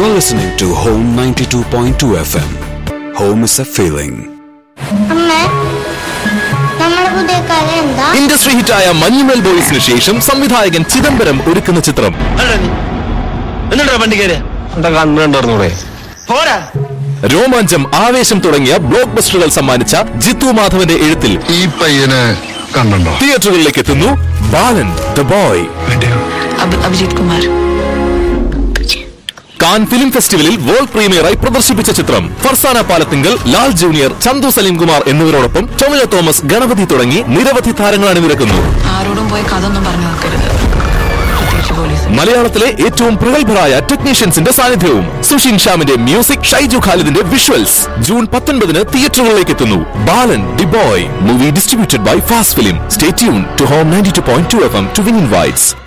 You're listening to Home 92.2 FM. Home is a feeling. അമ്മ നമ്മുടെ പുതിയ കഥ എന്താ ഇൻഡസ്ട്രി ഹിറ്റായ മഞ്ഞുമൽ ബോയ്സിന് ശേഷം സംവിധായകൻ ചിദംബരം ഒരുക്കുന്ന ചിത്രം എന്നിട്ടാ വണ്ടി കയറിയ എന്താ കണ്ടുണ്ടായിരുന്നൂടെ പോരാ രോമാഞ്ചം ആവേശം തുടങ്ങിയ ബ്ലോക്ക് ബസ്റ്ററുകൾ സമ്മാനിച്ച ജിത്തു മാധവന്റെ എഴുത്തിൽ ഈ പയ്യനെ കണ്ടുണ്ടോ തിയേറ്ററുകളിലേക്ക് എത്തുന്നു ബാലൻ ദ ബോയ് अब अभिजीत कुमार കാൻ ഫിലിം ഫെസ്റ്റിവലിൽ വേൾഡ് പ്രീമിയറായി പ്രദർശിപ്പിച്ച ചിത്രം ഫർസാന പാലത്തിങ്കൽ ലാൽ ജൂനിയർ ചന്തു സലീംകുമാർ എന്നിവരോടൊപ്പം ടൊമിനോ തോമസ് ഗണപതി തുടങ്ങി നിരവധി താരങ്ങൾ അണിനിരക്കുന്നു ആരോടും പോയി കഥ ഒന്നും പറഞ്ഞു വെക്കരുത് പ്രത്യേകിച്ച് പോലീസ് മലയാളത്തിലെ ഏറ്റവും പ്രഗത്ഭരായ ടെക്നീഷ്യൻസിന്റെ സാന്നിധ്യവും സുഷിൻ ഷ്യാമിന്റെ മ്യൂസിക് ഷൈജു ഖാലിദിന്റെ വിഷ്വൽസ് ജൂൺ പത്തൊൻപതിന് തിയേറ്ററുകളിലേക്ക് എത്തുന്നു Balan the boy movie distributed by fast film stay tune to home ninety two point two F M to win invites